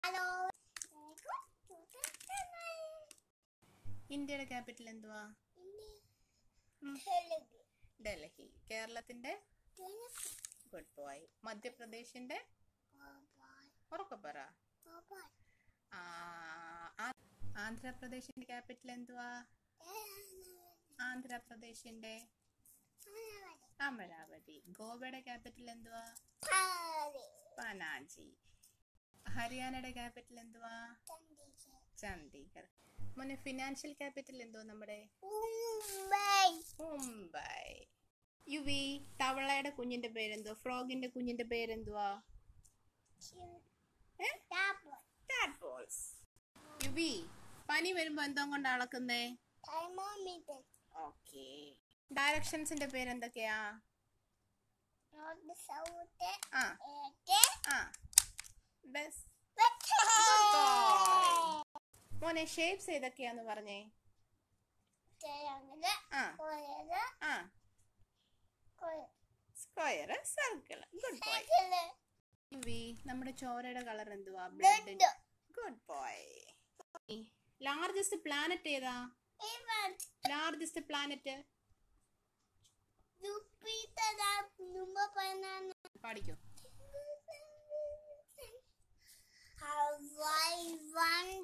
Hello ഇന്ത്യയുടെ capital എന്തുവാ ഉം. ഡൽഹി കേരളത്തിന്റെ ഗുഡ് ബോയ് മധ്യപ്രദേശിന്റെ ഉറക്കെ പറ ആ, ആ- ആന്ധ്രാപ്രദേശിന്റെ ക്യാപിറ്റൽ എന്തുവാ ആന്ധ്രാപ്രദേശിന്റെ അമരാവതി ഗോവയുടെ ക്യാപിറ്റൽ എന്തുവാ പനാജി ഹരിയാനയുടെ ക്യാപിറ്റൽ എന്തുവാ ചണ്ഡീഗഡ് മോനെ ഫിനാൻഷ്യൽ ക്യാപിറ്റൽ എന്തുവാ നമ്മുടെ മുംബൈ യുവി തവളയുടെ കുഞ്ഞിന്റെ പേരെന്തുവാ ഫ്രോഗിന്റെ കുഞ്ഞിന്റെ പേരെന്തുവാ ഏ? Tadpoles. യുവി പനി വരുമ്പോ എന്തോ കൊണ്ട് അളക്കുന്നേ Thermometer. ഓക്കെ ഡയറക്ഷൻസിന്റെ പേരെന്തൊക്കെയാ North, south, ആ east, ആ ബെസ്റ്റ് west. മോനെ ഷേപ്സ് ഏതൊക്കെയാന്ന് പറഞ്ഞേ Triangle, ആ square, ആ square. Square circle good boy Circle, Yuvi നമ്മുടെ ചോരയുടെ കളർ എന്തുവാ blood. Blood good boy largest planet ഏതാ Even largest planet Jupiter, number banana. പാടിക്കോ Hawaii, one